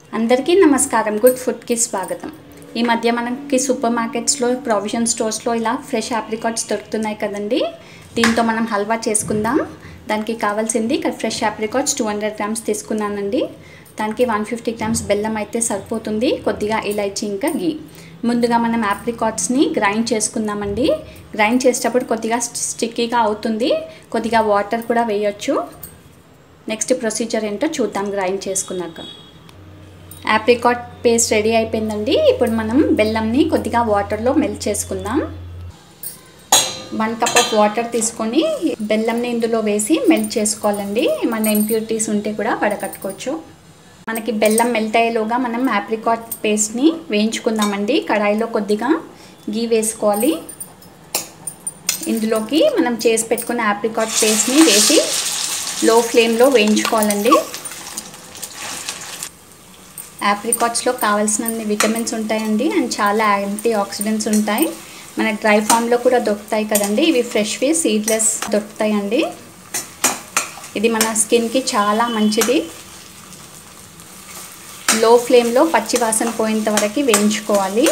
అందరికీ నమస్కారం గుడ్ ఫుడ్కి స్వాగతం ఈ మధ్య మనకి సూపర్ మార్కెట్స్లో ప్రొవిజన్ స్టోర్స్లో ఇలా ఫ్రెష్ ఆప్రికాట్స్ దొరుకుతున్నాయి కదండి దీంతో మనం హల్వా చేసుకుందాం దానికి కావాల్సింది ఇక్కడ fresh apricots two hundred grams తీసుకున్నానండి దానికి వన్ ఫిఫ్టీ గ్రామ్స్ బెల్లం అయితే సరిపోతుంది కొద్దిగా ఇలైచి ఇంకా గీ ముందుగా మనం ఆప్రికాట్స్ని గ్రైండ్ చేసుకుందామండి గ్రైండ్ చేసేటప్పుడు కొద్దిగా స్టిక్కీగా అవుతుంది కొద్దిగా వాటర్ కూడా వేయొచ్చు నెక్స్ట్ ప్రొసీజర్ ఏంటో చూద్దాం గ్రైండ్ చేసుకున్నాక ఆప్రికాట్ పేస్ట్ రెడీ అయిపోయిందండి ఇప్పుడు మనం బెల్లంని కొద్దిగా వాటర్లో మెల్ట్ చేసుకుందాం వన్ కప్ ఆఫ్ వాటర్ తీసుకొని బెల్లంని ఇందులో వేసి మెల్ట్ చేసుకోవాలండి మన ఇంప్యూరిటీస్ ఉంటే కూడా వడకట్టుకోవచ్చు మనకి బెల్లం మెల్ట్ అయ్యేలోగా మనం ఆప్రికాట్ పేస్ట్ని వేయించుకుందామండి కడాయిలో కొద్దిగా గీ వేసుకోవాలి ఇందులోకి మనం చేసి పెట్టుకున్న ఆప్రికాట్ పేస్ట్ని వేసి లో ఫ్లేమ్లో వేయించుకోవాలండి ఆప్రికాట్స్లో కావాల్సినన్ని విటమిన్స్ ఉంటాయండి అండ్ చాలా యాంటీ ఆక్సిడెంట్స్ ఉంటాయి మనకి డ్రై ఫామ్లో కూడా దొరుకుతాయి కదండి ఇవి ఫ్రెష్వి సీడ్లెస్ దొరుకుతాయండి ఇది మన స్కిన్కి చాలా మంచిది లో ఫ్లేమ్లో పచ్చి వాసన పోయేంత వరకు వేయించుకోవాలి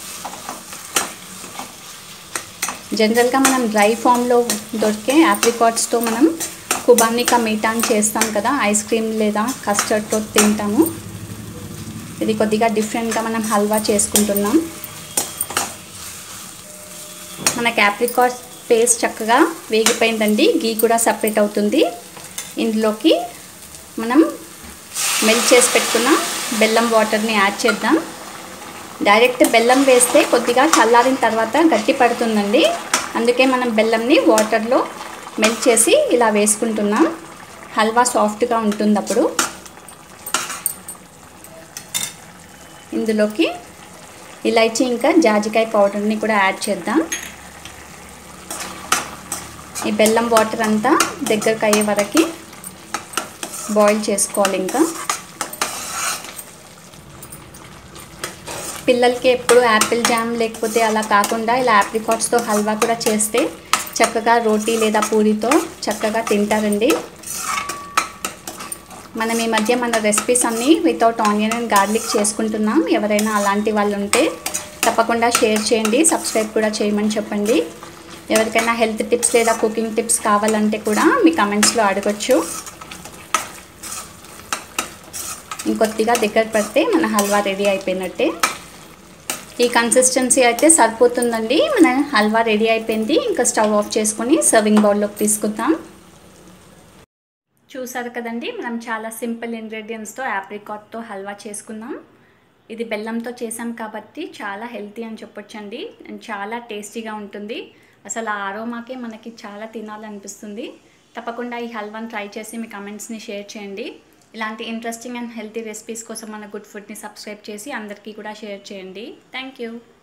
జనరల్గా మనం డ్రై ఫామ్లో దొరికే ఆప్రికాట్స్తో మనం కుబానికా మీటాన్ చేస్తాం కదా ఐస్ క్రీమ్ లేదా కస్టర్డ్తో తింటాము ఇది కొద్దిగా డిఫరెంట్గా మనం హల్వా చేసుకుంటున్నాం మన క్యాప్రికాట్ పేస్ట్ చక్కగా వేగిపోయిందండి గీ కూడా సపరేట్ అవుతుంది ఇందులోకి మనం మెల్ట్ చేసి పెట్టుకున్న బెల్లం వాటర్ని యాడ్ చేద్దాం డైరెక్ట్ బెల్లం వేస్తే కొద్దిగా చల్లారిన తర్వాత గట్టి పడుతుందండి అందుకే మనం బెల్లంని వాటర్లో మెల్ట్ చేసి ఇలా వేసుకుంటున్నాం హల్వా సాఫ్ట్గా ఉంటుంది అప్పుడు ఇందులోకి ఇలైచి ఇంకా జాజికాయ పౌడర్ని కూడా యాడ్ చేద్దాం ఈ బెల్లం వాటర్ అంతా దగ్గరకు అయ్యే వరకు బాయిల్ చేసుకోవాలి ఇంకా పిల్లలకి ఎప్పుడు యాపిల్ జామ్ లేకపోతే అలా కాకుండా ఇలా ఆప్రికాట్స్తో హల్వా కూడా చేస్తే చక్కగా రోటీ లేదా పూరితో చక్కగా తింటారండి మనం ఈ మధ్య మన రెసిపీస్ అన్నీ వితౌట్ ఆనియన్ అండ్ గార్లిక్ చేసుకుంటున్నాం ఎవరైనా అలాంటి వాళ్ళు ఉంటే తప్పకుండా షేర్ చేయండి సబ్స్క్రైబ్ కూడా చేయమని చెప్పండి ఎవరికైనా హెల్త్ టిప్స్ లేదా కుకింగ్ టిప్స్ కావాలంటే కూడా మీ కమెంట్స్లో అడగచ్చు ఇంకొద్దిగా దగ్గర పడితే మన హల్వా రెడీ అయిపోయినట్టే ఈ కన్సిస్టెన్సీ అయితే సరిపోతుందండి మన హల్వా రెడీ అయిపోయింది ఇంకా స్టవ్ ఆఫ్ చేసుకొని సర్వింగ్ బౌల్లోకి తీసుకుందాం చూసారు కదండి మనం చాలా సింపుల్ ఇంగ్రీడియంట్స్తో యాప్రికాట్తో హల్వా చేసుకున్నాం ఇది బెల్లంతో చేసాం కాబట్టి చాలా హెల్తీ అని చెప్పొచ్చండి అండ్ చాలా టేస్టీగా ఉంటుంది అసలు ఆ ఆరోమాకే మనకి చాలా తినాలనిపిస్తుంది తప్పకుండా ఈ హల్వాని ట్రై చేసి మీ కమెంట్స్ని షేర్ చేయండి ఇలాంటి ఇంట్రెస్టింగ్ అండ్ హెల్తీ రెసిపీస్ కోసం మన గుడ్ ఫుడ్ని సబ్స్క్రైబ్ చేసి అందరికీ కూడా షేర్ చేయండి థ్యాంక్ యూ